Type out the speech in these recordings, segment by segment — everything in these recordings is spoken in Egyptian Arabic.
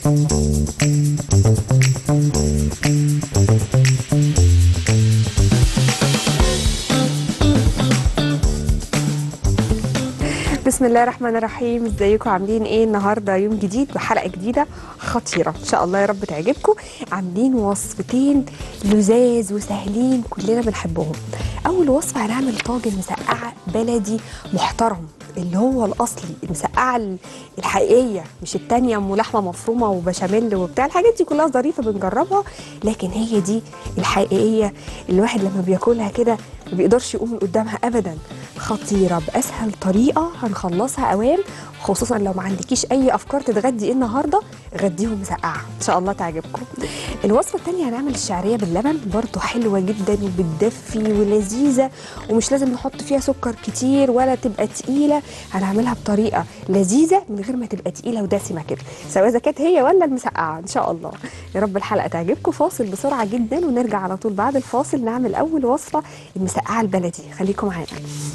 بسم الله الرحمن الرحيم ازيكم عاملين ايه النهارده يوم جديد وحلقه جديده خطيره ان شاء الله يا رب تعجبكم عاملين وصفتين لذاذ وسهلين كلنا بنحبهم اول وصفه هنعمل طاجن مسقعه بلدي محترم اللي هو الاصلي المسقعه ال- الحقيقيه مش التانية ام لحمه مفرومه وبشاميل وبتاع الحاجات دي كلها ظريفه بنجربها لكن هي دي الحقيقيه اللي الواحد لما بياكلها كده ما بيقدرش يقوم من قدامها ابدا خطيره باسهل طريقه هنخلصها اوام خصوصا لو ما عندكيش اي افكار تتغدي ايه النهارده غديهم مسقعه ان شاء الله تعجبكم الوصفه الثانيه هنعمل الشعريه باللبن برضو حلوه جدا وبتدفي ولذيذه ومش لازم نحط فيها سكر كتير ولا تبقى تقيله هنعملها بطريقه لذيذه من غير ما تبقى تقيله ودسمه كده سواء اذا كانت هي ولا المسقعه ان شاء الله يا رب الحلقه تعجبكم فاصل بسرعه جدا ونرجع على طول بعد الفاصل نعمل اول وصفه المسقعه البلدي خليكم معانا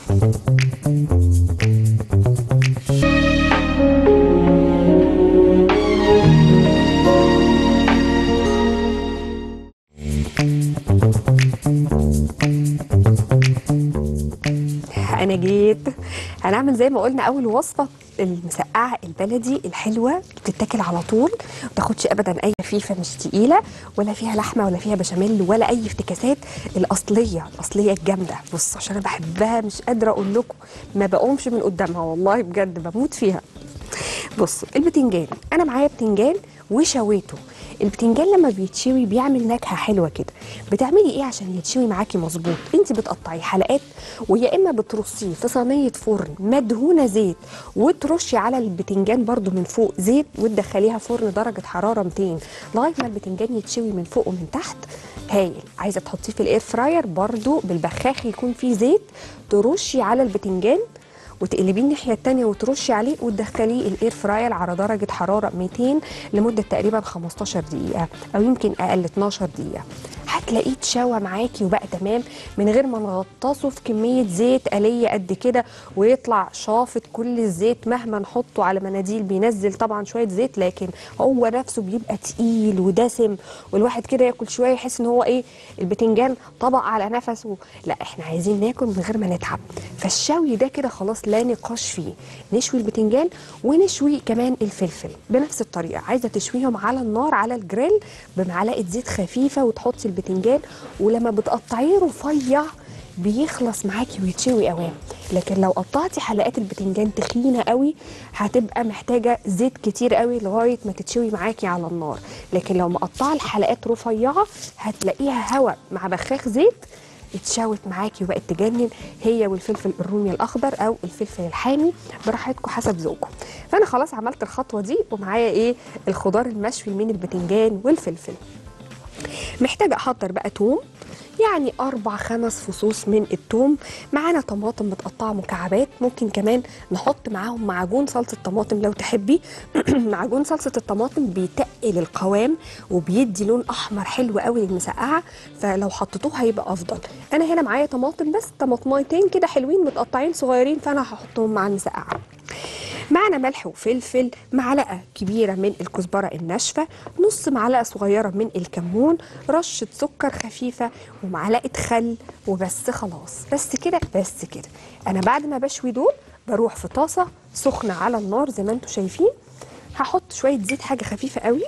انا جيت هنعمل زي ما قلنا اول وصفه المسقعه البلدي الحلوه بتتاكل على طول ما تاخدش ابدا اي خفيفه مش تقيله ولا فيها لحمه ولا فيها بشاميل ولا اي افتكاسات الاصليه الاصليه الجامده بص عشان انا بحبها مش قادره اقول لكم ما بقومش من قدامها والله بجد بموت فيها بصوا البتنجان انا معايا بتنجان وشويته البتنجان لما بيتشوي بيعمل نكهه حلوه كده بتعملي ايه عشان يتشوي معاكي مظبوط انت بتقطعي حلقات ويا اما بترصيه في صينيه فرن مدهونه زيت وترشي على البتنجان برضو من فوق زيت وتدخليها فرن درجه حراره 200 لغايه ما البتنجان يتشوي من فوق ومن تحت هايل عايزه تحطيه في الاير فراير برضو بالبخاخ يكون فيه زيت ترشي على البتنجان وتقلبيه الناحيه الثانيه وترشي عليه وتدخليه الاير فراير على درجه حراره 200 لمده تقريبا 15 دقيقه او يمكن اقل 12 دقيقه هتلاقيه اتشوى معاكي وبقى تمام من غير ما نغطسه في كميه زيت آلية قد كده ويطلع شافط كل الزيت مهما نحطه على مناديل بينزل طبعا شويه زيت لكن هو نفسه بيبقى تقيل ودسم والواحد كده ياكل شويه يحس ان هو ايه البتنجان طبق على نفسه لا احنا عايزين ناكل من غير ما نتعب فالشوي ده كده خلاص لا نقاش فيه نشوي البتنجان ونشوي كمان الفلفل بنفس الطريقه عايزه تشويهم على النار على الجريل بمعلقه زيت خفيفه وتحطي البتنجان ولما بتقطعيه رفيع بيخلص معاكي ويتشوي اوام لكن لو قطعتي حلقات البتنجان تخينه قوي هتبقى محتاجه زيت كتير قوي لغايه ما تتشوي معاكي على النار لكن لو مقطعه الحلقات رفيعه هتلاقيها هواء مع بخاخ زيت اتشوت معاكي وبقت تجنن هي والفلفل الرومي الاخضر او الفلفل الحامي براحتكم حسب ذوقكم فانا خلاص عملت الخطوه دي ومعايا ايه الخضار المشوي من البتنجان والفلفل محتاجه احضر بقى توم يعني أربع خمس فصوص من التوم معانا طماطم متقطعة مكعبات ممكن كمان نحط معاهم معجون صلصة طماطم لو تحبي معجون صلصة الطماطم بيتقل القوام وبيدي لون أحمر حلو قوي للمسقعة فلو حطيتوه هيبقى أفضل أنا هنا معايا طماطم بس طماطميتين كده حلوين متقطعين صغيرين فأنا هحطهم مع المسقعة معنا ملح وفلفل معلقة كبيرة من الكزبرة الناشفة نص معلقة صغيرة من الكمون رشة سكر خفيفة ومعلقة خل وبس خلاص بس كده بس كده أنا بعد ما بشوي دول بروح في طاسة سخنة على النار زي ما انتم شايفين هحط شوية زيت حاجة خفيفة قوي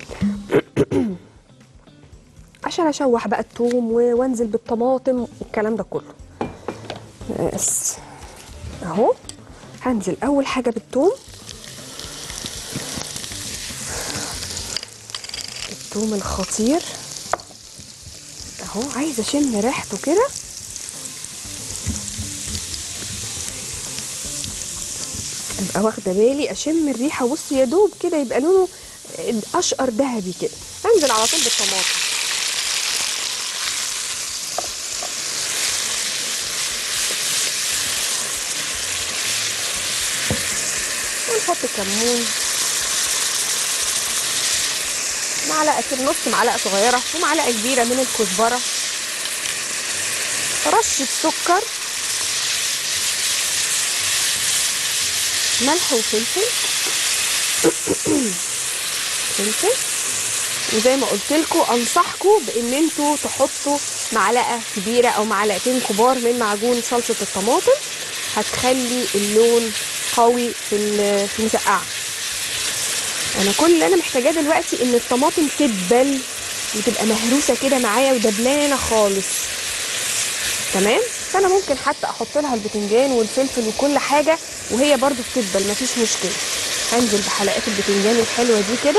عشان اشوح بقى التوم و- وانزل بالطماطم والكلام ده كله بس اهو هنزل اول حاجه بالثوم الثوم الخطير اهو عايزه اشم ريحته كده ابقى واخده بالي اشم الريحه بصوا يا دوب كده يبقى لونه اشقر ذهبي كده انزل على طول بالطماطم ونحط كمون معلقه كده نص معلقه صغيره ومعلقه كبيره من الكزبره رشه سكر ملح وفلفل فلفل وزي ما قلت لكم انصحكم بان انتوا تحطوا معلقه كبيره او معلقتين كبار من معجون صلصه الطماطم هتخلي اللون قوي في ال- في المسقعه انا كل اللي انا محتاجاه دلوقتي ان الطماطم تدبل وتبقى مهروسه كده معايا ودبلانه خالص تمام فانا ممكن حتى احط لها البتنجان والفلفل وكل حاجه وهي برضو بتدبل مفيش مشكله هنزل بحلقات البتنجان الحلوه دي كده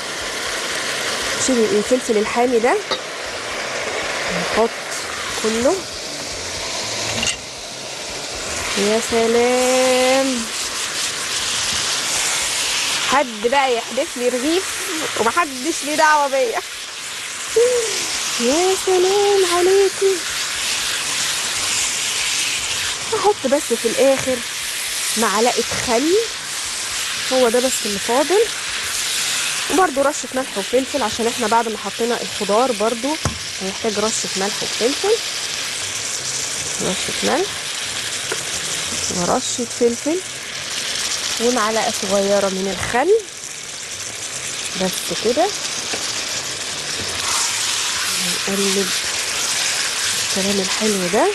شيل الفلفل الحامي ده نحط كله يا سلام حد بقى يحدف لي رغيف ومحدش ليه دعوه بيا يا سلام عليكي احط بس في الاخر معلقه خل هو ده بس اللي فاضل وبرده رشه ملح وفلفل عشان احنا بعد ما حطينا الخضار برده هنحتاج رشه ملح وفلفل رشه ملح ورشه فلفل ومعلقه صغيره من الخل بس كده نقلب الكلام الحلو ده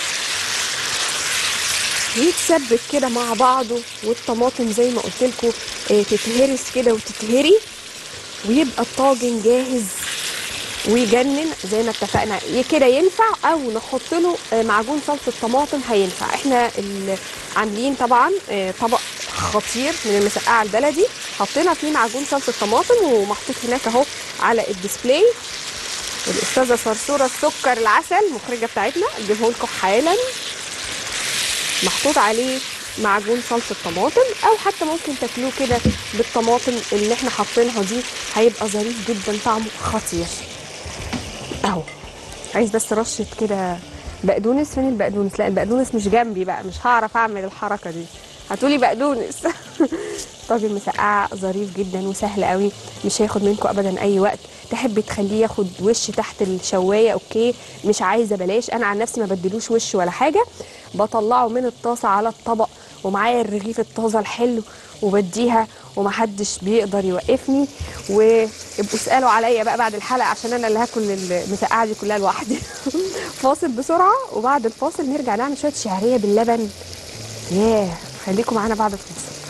يتسبك كده مع بعضه والطماطم زي ما قلت لكم تتهرس كده وتتهري ويبقى الطاجن جاهز ويجنن زي ما اتفقنا ي- كده ينفع او نحط له آه، معجون صلصه طماطم هينفع احنا ال- عاملين طبعا آه، طبق خطير من المسقعه البلدي حطينا فيه معجون صلصه طماطم ومحطوط هناك اهو على الديسبلاي الاستاذه صرصوره السكر العسل المخرجه بتاعتنا اجيبه لكم حالا محطوط عليه معجون صلصه طماطم او حتى ممكن تاكلوه كده بالطماطم اللي احنا حاطينها دي هيبقى ظريف جدا طعمه خطير اهو عايز بس رشه كده بقدونس فين البقدونس لا البقدونس مش جنبي بقى مش هعرف اعمل الحركه دي هاتولي بقدونس طاجن مسقعه ظريف جدا وسهل قوي مش هياخد منكم ابدا اي وقت تحبي تخليه ياخد وش تحت الشوايه اوكي مش عايزه بلاش انا عن نفسي ما بدلوش وش ولا حاجه بطلعه من الطاسه على الطبق ومعايا الرغيف الطازه الحلو وبديها ومحدش بيقدر يوقفني وابقوا اسالوا عليا بقى بعد الحلقه عشان انا اللي هاكل المسقعه دي كلها لوحدي فاصل بسرعه وبعد الفاصل نرجع نعمل شويه شعريه باللبن ياه خليكم معانا بعد الفاصل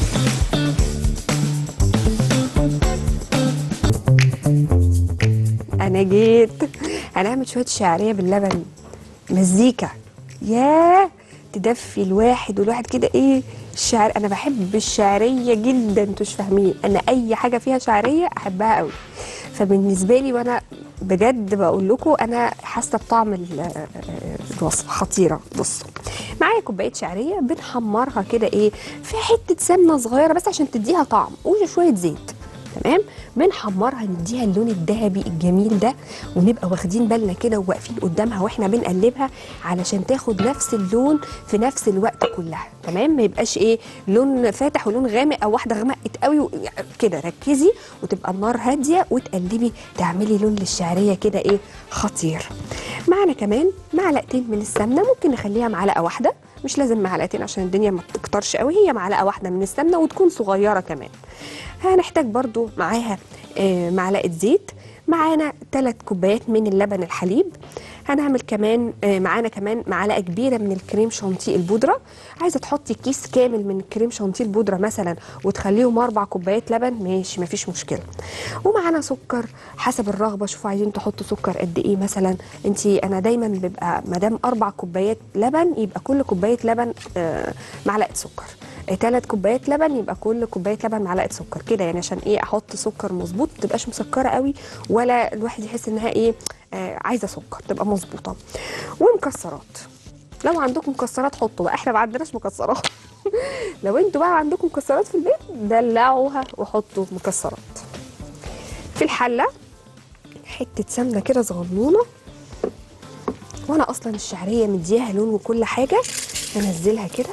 انا جيت هنعمل شويه شعريه باللبن مزيكا ياه تدفي الواحد والواحد كده ايه الشعر انا بحب الشعريه جدا انتوا مش فاهمين انا اي حاجه فيها شعريه احبها قوي فبالنسبه لي وانا بجد بقول لكم انا حاسه بطعم ال- الوصفه خطيره بصوا معايا كوبايه شعريه بنحمرها كده ايه في حته سمنه صغيره بس عشان تديها طعم وشويه زيت تمام بنحمرها نديها اللون الذهبي الجميل ده ونبقى واخدين بالنا كده وواقفين قدامها واحنا بنقلبها علشان تاخد نفس اللون في نفس الوقت كلها تمام ما يبقاش ايه لون فاتح ولون غامق او واحده غمقت قوي و- كده ركزي وتبقى النار هاديه وتقلبي تعملي لون للشعريه كده ايه خطير معنا كمان معلقتين من السمنه ممكن نخليها معلقه واحده مش لازم معلقتين عشان الدنيا ما تكترش قوي هي معلقه واحده من السمنه وتكون صغيره كمان هنحتاج برضو معاها آه، معلقه زيت معانا ثلاث كوبايات من اللبن الحليب هنعمل كمان آه، معانا كمان معلقه كبيره من الكريم شانتيه البودره عايزه تحطي كيس كامل من الكريم شانتيه البودره مثلا وتخليهم اربع كوبايات لبن ماشي مفيش مشكله ومعانا سكر حسب الرغبه شوفوا عايزين تحطوا سكر قد ايه مثلا انت انا دايما بيبقى ما دام اربع كوبايات لبن يبقى كل كوبايه لبن آه، معلقه سكر ثلاث كوبايات لبن يبقى كل كوبايه لبن معلقه سكر كده يعني عشان ايه احط سكر مظبوط ما تبقاش مسكره قوي ولا الواحد يحس انها ايه آه عايزه سكر تبقى مظبوطه ومكسرات لو عندكم مكسرات حطوا بقى احنا ما عندناش مكسرات لو انتوا بقى عندكم مكسرات في البيت دلعوها وحطوا مكسرات في الحله حته سمنه كده صغنونه وانا اصلا الشعريه مدياها لون وكل حاجه انزلها كده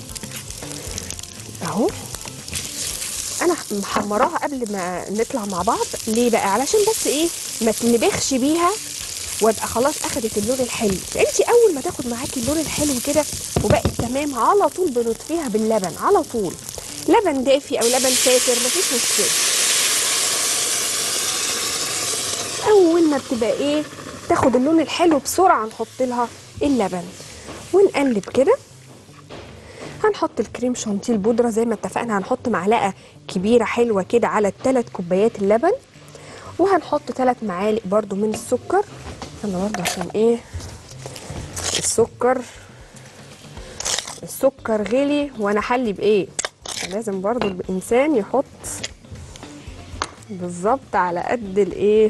اهو انا محمراها قبل ما نطلع مع بعض ليه بقى علشان بس ايه ما تنبخش بيها وابقى خلاص اخدت اللون الحلو انت اول ما تاخد معاكي اللون الحلو كده وبقت تمام على طول بنطفيها باللبن على طول لبن دافي او لبن فاتر مفيش مشكله ما بتبقى ايه تاخد اللون الحلو بسرعه نحط لها اللبن ونقلب كده هنحط الكريم شانتيه البودره زي ما اتفقنا هنحط معلقه كبيره حلوه كده على الثلاث كوبايات اللبن وهنحط ثلاث معالق برضو من السكر انا برضو عشان ايه السكر السكر غلي وانا حلي بايه لازم برضو الانسان يحط بالظبط على قد الايه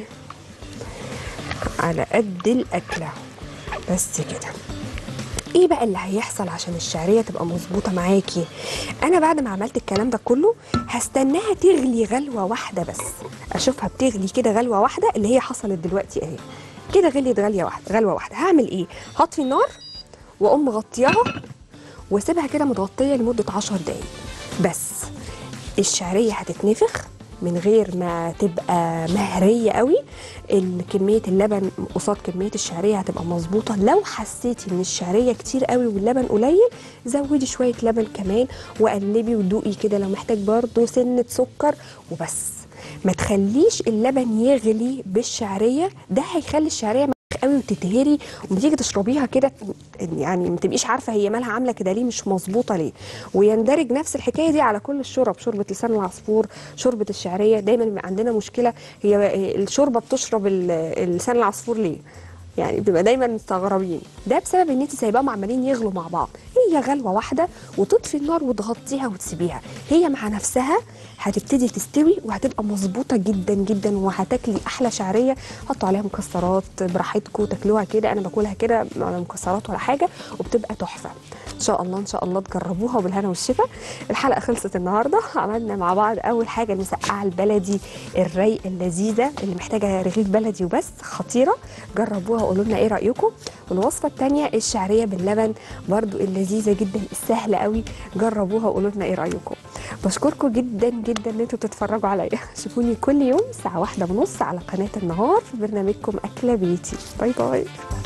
على قد الاكله بس كده ايه بقى اللي هيحصل عشان الشعريه تبقى مظبوطه معاكي انا بعد ما عملت الكلام ده كله هستناها تغلي غلوه واحده بس اشوفها بتغلي كده غلوه واحده اللي هي حصلت دلوقتي اهي كده غليت غليه واحده غلوه واحده هعمل ايه هطفي النار واقوم مغطياها واسيبها كده متغطيه لمده 10 دقايق بس الشعريه هتتنفخ من غير ما تبقى مهريه قوي ال- كميه اللبن قصاد كميه الشعريه هتبقى مظبوطه لو حسيتي ان الشعريه كتير قوي واللبن قليل زودي شويه لبن كمان وقلبي ودوقي كده لو محتاج برضو سنه سكر وبس ما تخليش اللبن يغلي بالشعريه ده هيخلي الشعريه قوي وتتهري وما تيجي تشربيها كده يعني ما تبقيش عارفه هي مالها عامله كده ليه مش مظبوطه ليه ويندرج نفس الحكايه دي على كل الشرب شوربه لسان العصفور شوربه الشعريه دايما بيبقى عندنا مشكله هي الشوربه بتشرب ال- لسان العصفور ليه يعني بتبقى دايما مستغربين ده بسبب ان انت سايباهم عمالين يغلوا مع بعض هي غلوه واحده وتطفي النار وتغطيها وتسيبيها هي مع نفسها هتبتدي تستوي وهتبقى مظبوطه جدا جدا وهتاكلي احلى شعريه حطوا عليها مكسرات براحتكم تاكلوها كده انا باكلها كده ولا مكسرات ولا حاجه وبتبقى تحفه ان شاء الله ان شاء الله تجربوها وبالهنا والشفا الحلقه خلصت النهارده عملنا مع بعض اول حاجه المسقعه البلدي الرايقه اللذيذه اللي محتاجه رغيف بلدي وبس خطيره جربوها وقولوا لنا ايه رايكم والوصفه الثانيه الشعريه باللبن برضو اللذيذه جدا السهله قوي جربوها وقولوا لنا ايه رايكم بشكركم جدا جدا ان انتوا بتتفرجوا عليا شوفوني كل يوم الساعه واحدة ونص على قناه النهار في برنامجكم اكله بيتي باي باي